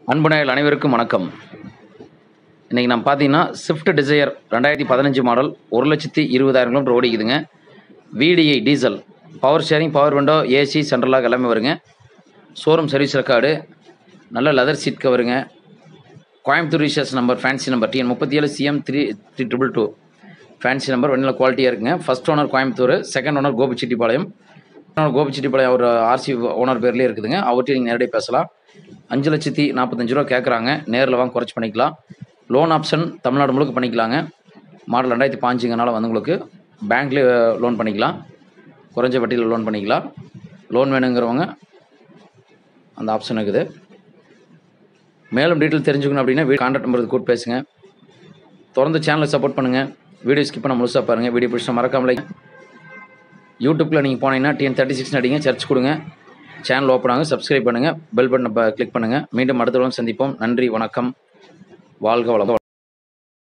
அன்பு நேயர்கள் அனைவருக்கும் வணக்கம் இன்றைக்கி நம்ம பார்த்தீங்கன்னா ஸ்விஃப்ட் டிசையர் ரெண்டாயிரத்தி பதினஞ்சு மாடல் ஒரு லட்சத்தி இருபதாயிரம் கிலோமீட்டர் ஓடிக்குதுங்க VDI diesel power steering power window AC சென்ட்ரலாக எல்லாமே வருங்க ஷோரூம் சர்வீஸ் ரெக்கார்டு நல்ல லெதர் சீட் கவருங்க Coimbatore research number fancy number TN முப்பத்தி ஏழு CM three three triple two fancy number வெண்ணில குவாலிட்டியாக இருக்குங்க first owner Coimbatore second owner Gobichettipalayam owner Gobichettipalayam அவர் ஆர்சி ஓனர் பேர்லேயே இருக்குதுங்க அவர்கிட்ட நீங்கள் நேரடியாக பேசலாம் அஞ்சு லட்சத்தி நாற்பத்தஞ்சு ரூபா கேட்குறாங்க நேரில் வாங்க குறைச்சி பண்ணிக்கலாம் லோன் ஆப்ஷன் தமிழ்நாடு முழுக்க பண்ணிக்கலாங்க மாடல் ரெண்டாயிரத்தி பாஞ்சுங்கனால வந்து உங்களுக்கு பேங்க்லேயே லோன் பண்ணிக்கலாம் குறைஞ்ச வட்டியில் லோன் பண்ணிக்கலாம் லோன் வேணுங்கிறவங்க அந்த ஆப்ஷன் இருக்குது மேலும் டீட்டெயில் தெரிஞ்சுக்கணும் அப்படின்னா வீடியோ கான்டாக்ட் நம்பருக்கு கூட்டு பேசுங்க தொடர்ந்து சேனலை சப்போர்ட் பண்ணுங்கள் வீடியோ ஸ்கிப் பண்ண முழுசாக பாருங்கள் வீடியோ பிடிச்சா மறக்காமலே யூடியூப்பில் நீங்கள் போனீங்கன்னா டிஎன் தேர்ட்டி சிக்ஸ் அடிங்க சர்ச் கொடுங்க சேனல் ஓப்பன் ஆகும் சப்ஸ்கிரைப் பண்ணுங்கள் பெல் பட்டனை கிளிக் பண்ணுங்கள் மீண்டும் அடுத்த வாரம் சந்திப்போம் நன்றி வணக்கம் வாழ்க வளம்